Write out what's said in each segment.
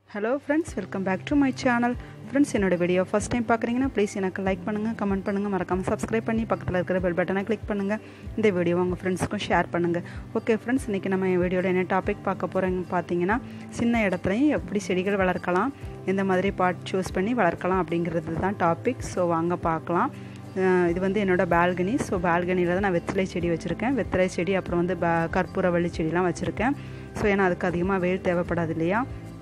hello friends welcome back to my channel friends என்னோட video first time பார்க்குறீங்கன்னா please எனக்கு like பண்ணுங்கள் comment பண்ணுங்கள் மறக்காமல் சப்ஸ்கிரைப் பண்ணி பக்கத்தில் இருக்கிற பெல் பட்டனை கிளிக் பண்ணுங்கள் இந்த வீடியோ உங்கள் ஃப்ரெண்ட்ஸுக்கும் ஷேர் பண்ணுங்கள் ஓகே ஃப்ரெண்ட்ஸ் இன்றைக்கி நம்ம வீடியோவில் என்ன டாபிக் பார்க்க போகிறோங்க பார்த்தீங்கன்னா சின்ன இடத்துலையும் எப்படி செடிகள் வளர்க்கலாம் எந்த மாதிரி பாட் சூஸ் பண்ணி வளர்க்கலாம் அப்படிங்கிறது தான் டாபிக் ஸோ வாங்க பார்க்கலாம் அஹ் இது வந்து என்னோடய பால்கனி ஸோ பால்கனியில் தான் நான் வெத்தலை செடி வச்சுருக்கேன் வெத்தலை செடி அப்புறம் வந்து ப கற்பூரவள்ளி செடிலாம் வச்சுருக்கேன் ஸோ ஏன்னா அதுக்கு அதிகமாக வெயில் தேவைப்படாது இல்லையா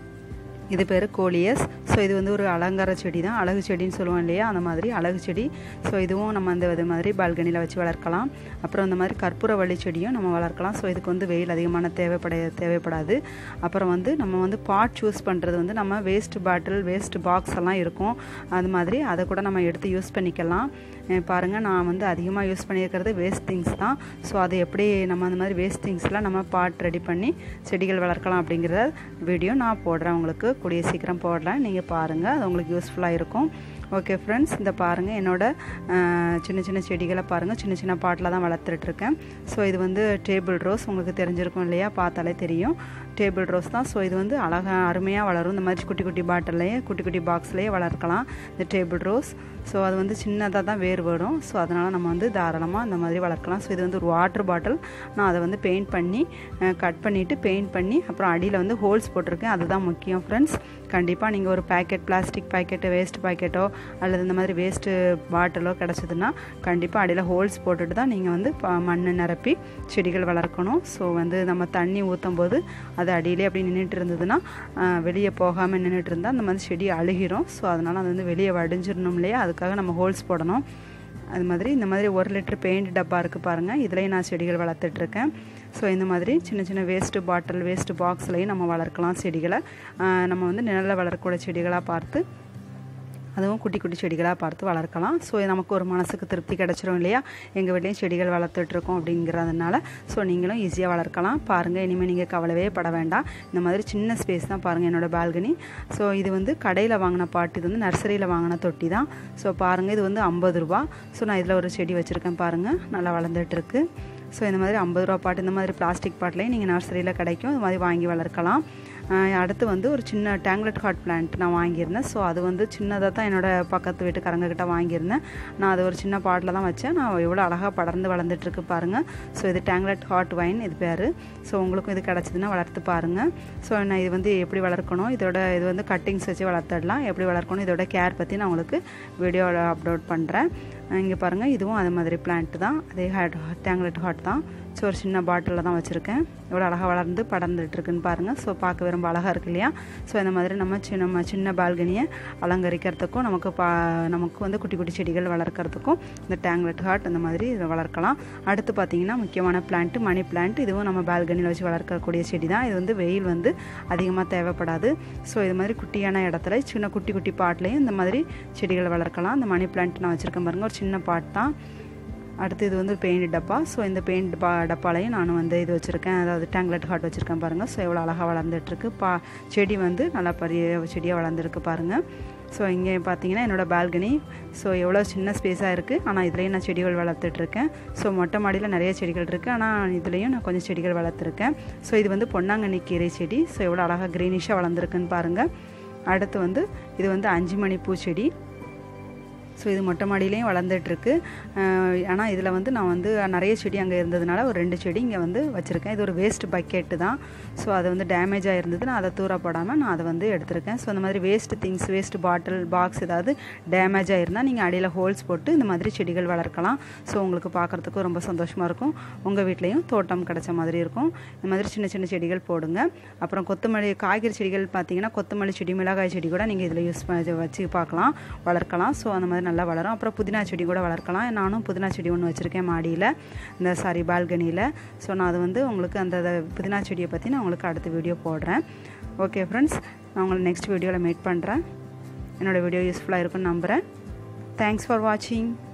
இது பேர் கோலியஸ் ஸோ இது வந்து ஒரு அலங்கார செடி தான் அழகு செடின்னு சொல்லுவோம் இல்லையா அந்த மாதிரி அழகு செடி ஸோ இதுவும் நம்ம அந்த இது மாதிரி பால்கனியில் வச்சு வளர்க்கலாம் அப்புறம் இந்த மாதிரி கற்பூரவள்ளி செடியும் நம்ம வளர்க்கலாம் ஸோ இதுக்கு வந்து வெயில் அதிகமான தேவைப்பட தேவைப்படாது அப்புறம் வந்து நம்ம வந்து பாட் சூஸ் பண்ணுறது வந்து நம்ம வேஸ்ட் பாட்டில் வேஸ்ட் பாக்ஸ் எல்லாம் இருக்கும் அது மாதிரி அதை கூட நம்ம எடுத்து யூஸ் பண்ணிக்கலாம் அஹ் பாருங்கள் நான் வந்து அதிகமாக யூஸ் பண்ணியிருக்கிறது வேஸ்ட் திங்ஸ் தான் ஸோ அதை எப்படி நம்ம அந்த மாதிரி வேஸ்ட் திங்ஸ்லாம் நம்ம பாட் ரெடி பண்ணி செடிகள் வளர்க்கலாம் அப்படிங்கிற வீடியோ நான் போடுறேன் உங்களுக்கு கூடிய சீக்கிரம் போடுறேன் நீங்கள் பாருங்கள் அது உங்களுக்கு யூஸ்ஃபுல்லாக இருக்கும் ஓகே ஃப்ரெண்ட்ஸ் இந்த பாருங்கள் என்னோட அஹ், சின்ன சின்ன செடிகளை பாருங்கள் சின்ன சின்ன பாட்டில் தான் வளர்த்துட்ருக்கேன் ஸோ இது வந்து டேபிள் ரோஸ் உங்களுக்கு தெரிஞ்சிருக்கும் இல்லையா பார்த்தாலே தெரியும் டேபிள் ரோஸ் தான் ஸோ இது வந்து அழகாக அருமையாக வளரும் இந்த மாதிரி குட்டி குட்டி பாட்டில்லையே குட்டி குட்டி பாக்ஸ்லேயே வளர்க்கலாம் இந்த டேபிள் ரோஸ் ஸோ அது வந்து சின்னதாக தான் வேர் வரும் ஸோ அதனால் நம்ம வந்து தாராளமாக இந்த மாதிரி வளர்க்கலாம் ஸோ இது வந்து ஒரு வாட்டர் பாட்டில் நான் அதை வந்து பெயிண்ட் பண்ணி கட் பண்ணிவிட்டு பெயிண்ட் பண்ணி அப்புறம் அடியில் வந்து ஹோல்ஸ் போட்டிருக்கேன் அதுதான் முக்கியம் ஃப்ரெண்ட்ஸ் கண்டிப்பாக நீங்கள் ஒரு பேக்கெட் பிளாஸ்டிக் பேக்கெட்டு வேஸ்ட் பேக்கெட்டோ அல்லது இந்த மாதிரி வேஸ்ட்டு பாட்டிலோ கிடச்சதுன்னா கண்டிப்பாக அடியில் ஹோல்ஸ் போட்டுட்டு தான் நீங்கள் வந்து ப- மண் நிரப்பி செடிகள் வளர்க்கணும் ஸோ வந்து நம்ம தண்ணி ஊற்றும் போது அது அடியிலே அப்படி நின்றுட்டு இருந்ததுன்னா ஆஹ், வெளியே போகாமல் நின்றுட்டு இருந்தால் அந்த மாதிரி செடி அழுகிரும் ஸோ அதனால் அது வந்து வெளியே வடிஞ்சிடணும் இல்லையா அதுக்காக நம்ம ஹோல்ஸ் போடணும் அது மாதிரி இந்த மாதிரி ஒரு லிட்டர் பெயிண்ட் டப்பா இருக்குது பாருங்கள் இதுலேயும் நான் செடிகள் வளர்த்துட்ருக்கேன் ஸோ இந்த மாதிரி சின்ன சின்ன வேஸ்ட்டு பாட்டில் வேஸ்ட்டு பாக்ஸ்லையும் நம்ம வளர்க்கலாம் செடிகளை ஆஹ், நம்ம வந்து நிழலில் வளரக்கூடிய செடிகளாக பார்த்து அதுவும் குட்டி குட்டி செடிகளாக பார்த்து வளர்க்கலாம் ஸோ நமக்கு ஒரு மனசுக்கு திருப்தி கிடச்சிரும் இல்லையா எங்கள் வீட்லேயும் செடிகள் வளர்த்துட்ருக்கோம் அப்படிங்கிறதுனால ஸோ நீங்களும் ஈஸியாக வளர்க்கலாம் பாருங்கள் இனிமேல் நீங்கள் கவலைவே பட வேண்டாம் இந்த மாதிரி சின்ன ஸ்பேஸ் தான் பாருங்கள் என்னோட பால்கனி ஸோ இது வந்து கடையில் வாங்கின பாட்டு இது வந்து நர்சரியில் வாங்கின தொட்டி தான் ஸோ பாருங்கள் இது வந்து ஐம்பது ரூபா ஸோ நான் இதில் ஒரு செடி வச்சுருக்கேன் பாருங்கள் நல்லா வளர்ந்துட்டு இருக்கு ஸோ இந்த மாதிரி ஐம்பது ரூபா பாட்டு இந்த மாதிரி பிளாஸ்டிக் பாட்டிலையும் நீங்கள் நர்சரியில் கிடைக்கும் இது மாதிரி வாங்கி வளர்க்கலாம் ஆஹ் அடுத்து வந்து ஒரு சின்ன டேங்லெட் ஹாட் பிளான்ட் நான் வாங்கியிருந்தேன் ஸோ அது வந்து சின்னதாக தான் என்னோட பக்கத்து வீட்டுக்காரங்க கிட்ட வாங்கியிருந்தேன் நான் அது ஒரு சின்ன பாட்டில் தான் வச்சேன் நான் எவ்வளோ அழகாக படர்ந்து வளர்ந்துட்டு இருக்கு பாருங்கள் ஸோ இது டேங்லெட் ஹாட் வைன் இது பேர் ஸோ உங்களுக்கும் இது கிடச்சிதுன்னா வளர்த்து பாருங்கள் ஸோ நான் இது வந்து எப்படி வளர்க்கணும் இதோட இது வந்து கட்டிங்ஸ் வச்சு வளர்த்துடலாம் எப்படி வளர்க்கணும் இதோட கேர் பற்றி நான் உங்களுக்கு வீடியோவில் அப்லோட் பண்ணுறேன் இங்கே பாருங்கள் இதுவும் அது மாதிரி பிளான்ட் தான் அதே ஹாட் டேங்லெட் ஹாட் தான் ஸோ ஒரு சின்ன பாட்டிலில் தான் வச்சுருக்கேன் எவ்வளோ அழகாக வளர்ந்து படர்ந்துட்டு இருக்குன்னு பாருங்கள் ஸோ பார்க்கவே ரொம்ப அழகாக இருக்கு இல்லையா ஸோ இந்த மாதிரி நம்ம சின்ன நம்ம சின்ன பால்கனியை அலங்கரிக்கிறதுக்கும் நமக்கு பா நமக்கு வந்து குட்டி குட்டி செடிகள் வளர்க்குறதுக்கும் இந்த டேங்லெட் ஹாட் இந்த மாதிரி இதை வளர்க்கலாம் அடுத்து பார்த்தீங்கன்னா முக்கியமான பிளான்ட் மணி பிளான்ட் இதுவும் நம்ம பால்கனியில் வச்சு வளர்க்கக்கூடிய செடி தான் இது வந்து வெயில் வந்து அதிகமாக தேவைப்படாது ஸோ இது மாதிரி குட்டியான இடத்துல சின்ன குட்டி குட்டி பாட்லேயும் இந்த மாதிரி செடிகள் வளர்க்கலாம் இந்த மணி பிளான்ட் நான் வச்சுருக்கேன் பாருங்கள் ஒரு சின்ன பாட் தான் அடுத்து இது வந்து பெயிண்ட் டப்பா ஸோ இந்த பெயிண்ட் டப்பா டப்பாலையும் நான் வந்து இது வச்சுருக்கேன் அதாவது டேங்லெட் ஹாட் வச்சுருக்கேன் பாருங்கள் ஸோ எவ்வளோ அழகாக வளர்ந்துட்டுருக்கு பா செடி வந்து நல்லா பெரிய செடியாக வளர்ந்துருக்கு பாருங்கள் ஸோ இங்கே பார்த்தீங்கன்னா என்னோடய பால்கனி ஸோ எவ்வளோ சின்ன ஸ்பேஸாக இருக்குது ஆனால் இதுலேயும் நான் செடிகள் வளர்த்துட்ருக்கேன் ஸோ மொட்டை மாடியில் நிறைய செடிகள் இருக்குது ஆனால் இதுலேயும் நான் கொஞ்சம் செடிகள் வளர்த்துருக்கேன் ஸோ இது வந்து பொன்னாங்கண்ணி கீரை செடி ஸோ எவ்வளோ அழகாக க்ரீனிஷாக வளர்ந்துருக்குன்னு பாருங்கள் அடுத்து வந்து இது வந்து அஞ்சு மணி பூச்செடி ஸோ இது மொட்டை மாடியிலையும் வளர்ந்துட்டுருக்கு ஆனால் இதில் வந்து நான் வந்து நிறைய செடி அங்கே இருந்ததுனால ஒரு ரெண்டு செடி இங்கே வந்து வச்சுருக்கேன் இது ஒரு வேஸ்ட் பக்கெட்டு தான் ஸோ அது வந்து டேமேஜ் ஆகிருந்தது நான் அதை தூர போடாமல் நான் அதை வந்து எடுத்திருக்கேன் ஸோ இந்த மாதிரி waste things waste bottle box ஏதாவது டேமேஜ் ஆகிருந்தால் நீங்கள் அடியில் ஹோல்ஸ் போட்டு இந்த மாதிரி செடிகள் வளர்க்கலாம் ஸோ உங்களுக்கு பார்க்குறதுக்கும் ரொம்ப சந்தோஷமாக இருக்கும் உங்கள் வீட்லேயும் தோட்டம் கிடைச்ச மாதிரி இருக்கும் இந்த மாதிரி சின்ன சின்ன செடிகள் போடுங்க அப்புறம் கொத்தமல்லி காய்கறி செடிகள் பார்த்தீங்கன்னா கொத்தமல்லி செடி மிளகாய் செடி கூட நீங்கள் இதில் யூஸ் பண்ணி வச்சு பார்க்கலாம் வளர்க்கலாம் ஸோ அந்த மாதிரி நல்லா வளரும் அப்புறம் புதினா செடி கூட வளர்க்கலாம் நானும் புதினா செடி ஒன்று வச்சுருக்கேன் மாடியில் இந்த சாரி பால்கனியில் ஸோ நான் அது வந்து உங்களுக்கு அந்த அந்த புதினா செடியை பற்றி நான் உங்களுக்கு அடுத்த வீடியோ போடுறேன் ஓகே ஃப்ரெண்ட்ஸ் நான் உங்களை நெக்ஸ்ட் வீடியோவில் மீட் பண்ணுறேன் என்னோடய வீடியோ யூஸ்ஃபுல்லாக இருக்கும்னு நம்புகிறேன் தேங்க்ஸ் ஃபார் வாட்சிங்